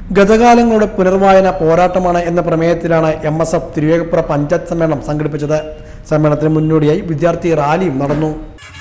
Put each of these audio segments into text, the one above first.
ഗതകാലങ്ങളുടെ പുനർവായന പോരാട്ടമാണ് എന്ന പ്രമേയത്തിലാണ് M S F Thiruvegappura panchayat സമ്മേളനം സംഘടിപ്പിച്ചത് സമ്മേളനത്തിന് മുന്നോടിയായി വിദ്യാർത്ഥി റാലിയും നടന്നു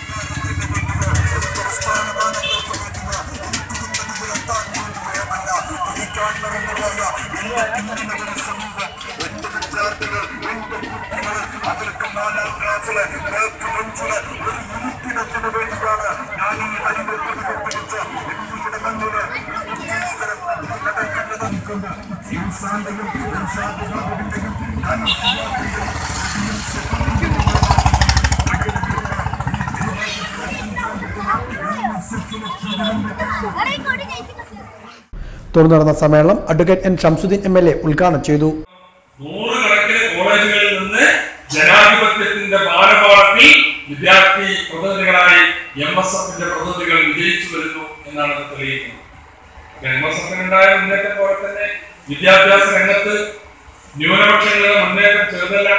തുടർന്ന് നടന്ന സമ്മേളനം advocate N Shamsuddin M L A ഉദ്ഘാടനം ചെയ്തു നൂറുകണക്കിന് കോളേജുകളിൽ നിന്ന് ജനാധിപത്യത്തിന്റെ ബാലപാഠത്തിൽ വിദ്യാർത്ഥി പ്രതിനിധികളായി എം എസ് എഫിന്റെ പ്രതിനിധികൾ വിജയിച്ചു വരുന്നു എന്നാണ് അത് തെളിയിക്കുന്നത് എം എസ് എഫിനുണ്ടായ മുന്നേറ്റം പോലെ തന്നെ വിദ്യാഭ്യാസ രംഗത്ത് ന്യൂനപക്ഷങ്ങളുടെ മുന്നേറ്റം ചെറുതല്ല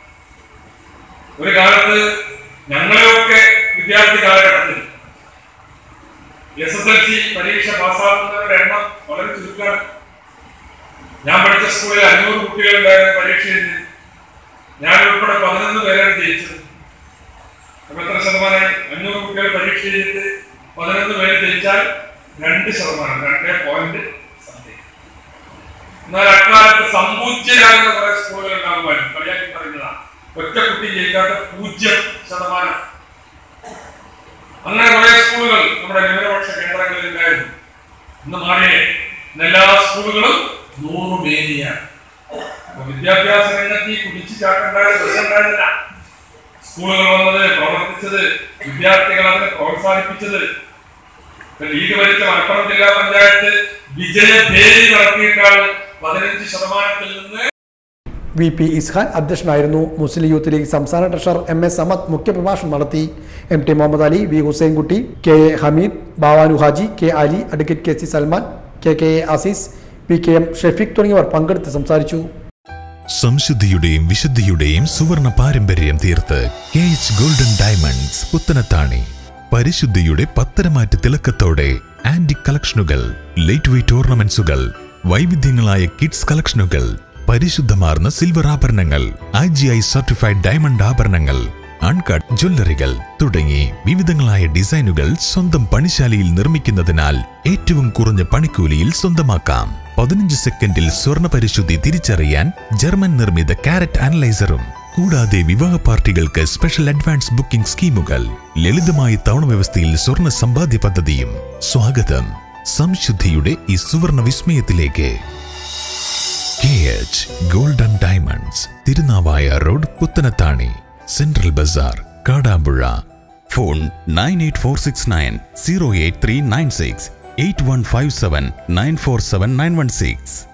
ഒരു കാലത്ത് ഞങ്ങളെയൊക്കെ വിദ്യാർത്ഥി കാലഘട്ടത്തിൽ എസ് എസ് എൽ സി പരീക്ഷ പാസ്സാകുന്നവരുടെ എണ്ണം വളരെ ചുരുക്കമാണ് ഞാൻ പഠിച്ച സ്കൂളിൽ അഞ്ഞൂറ് കുട്ടികളുണ്ടായിരുന്നു പരീക്ഷ എഴുതി ഞാൻ ഉൾപ്പെടെ പതിനൊന്ന് പേരാണ് ജയിച്ചത് അപ്പൊ എത്ര ശതമാനം അഞ്ഞൂറ് കുട്ടികൾ പരീക്ഷ എഴുതിയിട്ട് പതിനൊന്ന് പേര് ജയിച്ചാൽ രണ്ട് ശതമാനം രണ്ട് പോയിന്റ് സംതിങ് എന്നാൽ അക്കാലത്ത് സമ്പൂജ്യരാകുന്ന കുറെ സ്കൂളുകൾ ഉണ്ടാകുമായിരുന്നു കളിയാക്കി പറയുന്നതാണ് ഒറ്റ കുട്ടി ജയിക്കാത്ത പൂജ്യം ശതമാനം അങ്ങനെ കുറെ സ്കൂളുകൾ നമ്മുടെ ന്യൂനപക്ഷ കേന്ദ്രങ്ങളിൽ ഉണ്ടായിരുന്നു ഇന്ന് മാറിയേ ഇന്ന് എല്ലാ സ്കൂളുകളും നൂറ് മേനിയാണ് അപ്പൊ വിദ്യാഭ്യാസ രംഗത്ത് ഈ കുടിച്ചു ചാട്ടുണ്ടായ ഉണ്ടായിരുന്നില്ല സ്കൂളുകൾ വന്നത് പ്രവർത്തിച്ചത് വിദ്യാർത്ഥികൾ അതിനെ പ്രോത്സാഹിപ്പിച്ചത് ഇപ്പൊ ലീഗ് ഭരിച്ച മലപ്പുറം ജില്ലാ പഞ്ചായത്ത് വിജയഭേരി നടത്തിയിട്ടാണ് പതിനഞ്ച് ശതമാനത്തിൽ നിന്ന് വി പി ഇസ്ഹാൻ അധ്യക്ഷനായിരുന്നു മുസ്ലിം യൂത്ത് ലീഗ് സംസ്ഥാന ട്രഷറർ എം എസ് സമദ് മുഖ്യപ്രഭാഷണം നടത്തി M T Muhammad Ali V Hussainkutty K A Hameed Bavanu Haji K Ali advocate K C Salman K K A Aziz P K M Shefeeq തുടങ്ങിയവർ പങ്കെടുത്ത് സംസാരിച്ചു സംശുദ്ധിയുടെയും വിശുദ്ധിയുടെയും സുവർണ പാരമ്പര്യം തീർത്ത് K H golden diamonds Puthanathani പരിശുദ്ധിയുടെ പത്തരമാറ്റ് തിളക്കത്തോടെ ആന്റിക് കളക്ഷനുകൾ ലൈറ്റ് വെയ്റ്റ് ഓർണമെന്റ്സുകൾ വൈവിധ്യങ്ങളായ കിഡ്സ് കളക്ഷനുകൾ പരിശുദ്ധമാർന്ന സിൽവർ ആഭരണങ്ങൾ I G I certified diamond ആഭരണങ്ങൾ അൺകട്ട് ജ്വല്ലറികൾ തുടങ്ങി വിവിധങ്ങളായ ഡിസൈനുകൾ സ്വന്തം പണിശാലയിൽ നിർമ്മിക്കുന്നതിനാൽ ഏറ്റവും കുറഞ്ഞ പണിക്കൂലിയിൽ സ്വന്തമാക്കാം പതിനഞ്ച് സെക്കൻഡിൽ സ്വർണ്ണ പരിശുദ്ധി തിരിച്ചറിയാൻ ജർമ്മൻ നിർമ്മിത കാരറ്റ് അനലൈസറും കൂടാതെ വിവാഹ പാർട്ടികൾക്ക് സ്പെഷ്യൽ അഡ്വാൻസ് ബുക്കിംഗ് സ്കീമുകൾ ലളിതമായ തവണ വ്യവസ്ഥയിൽ സ്വർണ്ണ സമ്പാദ്യ പദ്ധതിയും സ്വാഗതം സംശുദ്ധിയുടെ ഈ സുവർണ വിസ്മയത്തിലേക്ക് K H golden diamonds Thirunavaya road Puthanathani central bazaar Kadampuzha phone nine eight four six nine zero eight three nine six eight one five seven nine four seven nine one six